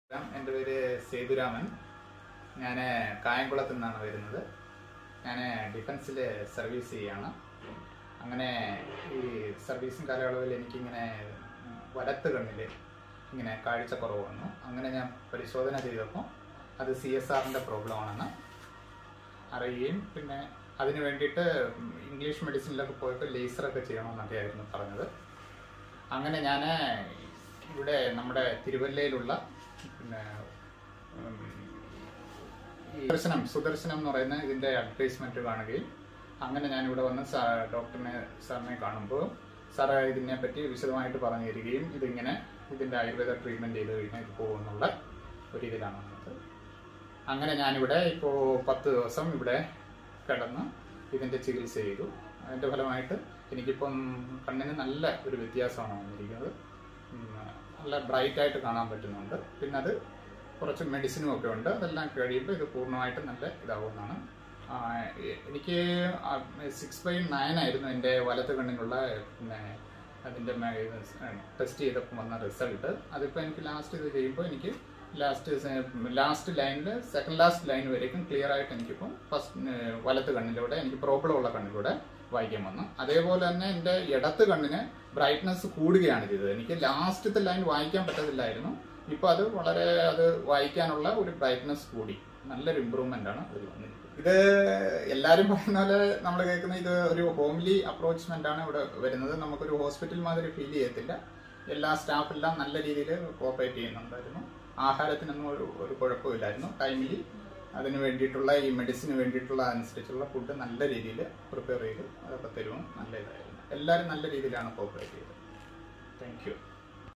എൻ്റെ പേര് സേതുരാമൻ ഞാൻ കായംകുളത്തു നിന്നാണ് വരുന്നത് ഞാൻ ഡിഫൻസിൽ സർവീസ് ചെയ്യാണ് അങ്ങനെ ഈ സർവീസും കാലയളവിൽ എനിക്കിങ്ങനെ വലത്ത് കണ്ണിൽ ഇങ്ങനെ കാഴ്ചക്കുറവ് വന്നു അങ്ങനെ ഞാൻ പരിശോധന ചെയ്തപ്പോൾ അത് സി എസ് ആറിൻ്റെ പ്രോബ്ലം ആണെന്ന് അറിയുകയും പിന്നെ അതിന് വേണ്ടിയിട്ട് ഇംഗ്ലീഷ് മെഡിസിനിലൊക്കെ പോയപ്പോൾ ലേസറൊക്കെ ചെയ്യണമെന്നൊക്കെ ആയിരുന്നു പറഞ്ഞത് അങ്ങനെ ഞാൻ ഇവിടെ നമ്മുടെ തിരുവല്ലയിലുള്ള പിന്നെ ഉം, ഈ സുദർശനം സുദർശനം എന്ന് പറയുന്ന ഇതിന്റെ അഡ്വർടൈസ്മെന്റ് കാണുകയും അങ്ങനെ ഞാൻ ഇവിടെ വന്ന് സാ- ഡോക്ടറിനെ സാറിനെ കാണുമ്പോൾ സാർ ഇതിനെ പറ്റി വിശദമായിട്ട് പറഞ്ഞു തരികയും ഇതിങ്ങനെ ഇതിന്റെ ആയുർവേദ ട്രീറ്റ്മെന്റ് ചെയ്ത് കഴിഞ്ഞാൽ ഇത് പോകുമെന്നുള്ള ഒരു ഇതിലാണ് വന്നത് അങ്ങനെ ഞാനിവിടെ ഇപ്പോൾ പത്ത് ദിവസം ഇവിടെ കിടന്ന് ഇതിന്റെ ചികിത്സ ചെയ്തു അതിന്റെ ഫലമായിട്ട് എനിക്കിപ്പം കണ്ണിന് നല്ല ഒരു വ്യത്യാസമാണ് വന്നിരിക്കുന്നത് ഉം, നല്ല ബ്രൈറ്റ് ആയിട്ട് കാണാൻ പറ്റുന്നുണ്ട് പിന്നെ അത് കുറച്ച് മെഡിസിനും ഒക്കെ ഉണ്ട് അതെല്ലാം കഴിയുമ്പോൾ ഇത് പൂർണ്ണമായിട്ട് നല്ല ഇതാവുമെന്നാണ് ആ, എ- എനിക്ക് സിക്സ് ബൈ നയൻ ആയിരുന്നു എൻ്റെ വലത്ത് കണ്ണിനുള്ള പിന്നെ അതിൻ്റെ ടെസ്റ്റ് ചെയ്തപ്പോൾ വന്ന റിസൾട്ട് അതിപ്പോൾ എനിക്ക് ലാസ്റ്റ് ഇത് ചെയ്യുമ്പോൾ എനിക്ക് ലാസ്റ്റ് ലാസ്റ്റ് ലൈനിൽ സെക്കൻഡ് ലാസ്റ്റ് ലൈൻ വരേക്കും ക്ലിയർ ആയിട്ട് എനിക്കിപ്പം ഫസ്റ്റ് വലത്ത് കണ്ണിലൂടെ എനിക്ക് പ്രോബ്ലം ഉള്ള കണ്ണിലൂടെ വായിക്കാൻ വന്നു അതേപോലെ തന്നെ എൻ്റെ ഇടത്ത് കണ്ണിന് ബ്രൈറ്റ്നസ് കൂടുകയാണ് ചെയ്തത് എനിക്ക് ലാസ്റ്റത്തെ ലൈൻ വായിക്കാൻ പറ്റത്തില്ലായിരുന്നു ഇപ്പൊ അത് വളരെ അത് വായിക്കാനുള്ള ഒരു ബ്രൈറ്റ്നസ് കൂടി നല്ലൊരു ഇമ്പ്രൂവ്മെന്റ് ആണ് അതിൽ വന്നിരിക്കുന്നത് ഇത് എല്ലാവരും പറയുന്ന പോലെ നമ്മൾ കേൾക്കുന്ന ഇത് ഒരു ഹോംലി അപ്രോച്ച്മെന്റ് ആണ് ഇവിടെ വരുന്നത് നമുക്കൊരു ഹോസ്പിറ്റൽ മാതിരി ഫീൽ ചെയ്യത്തില്ല എല്ലാ സ്റ്റാഫെല്ലാം നല്ല രീതിയിൽ കോപ്പറേറ്റ് ചെയ്യുന്നുണ്ടായിരുന്നു ആഹാരത്തിനൊന്നും ഒരു ഒരു കുഴപ്പമില്ലായിരുന്നു ടൈമിലി അതിന് വേണ്ടിയിട്ടുള്ള ഈ മെഡിസിന് വേണ്ടിയിട്ടുള്ള അനുസരിച്ചുള്ള ഫുഡ് നല്ല രീതിയിൽ പ്രിപ്പയർ ചെയ്ത് അതൊക്കെ തരുവും നല്ല ഇതായിരുന്നു എല്ലാവരും നല്ല രീതിയിലാണ് കോപ്പറേറ്റ് ചെയ്തത് താങ്ക് യു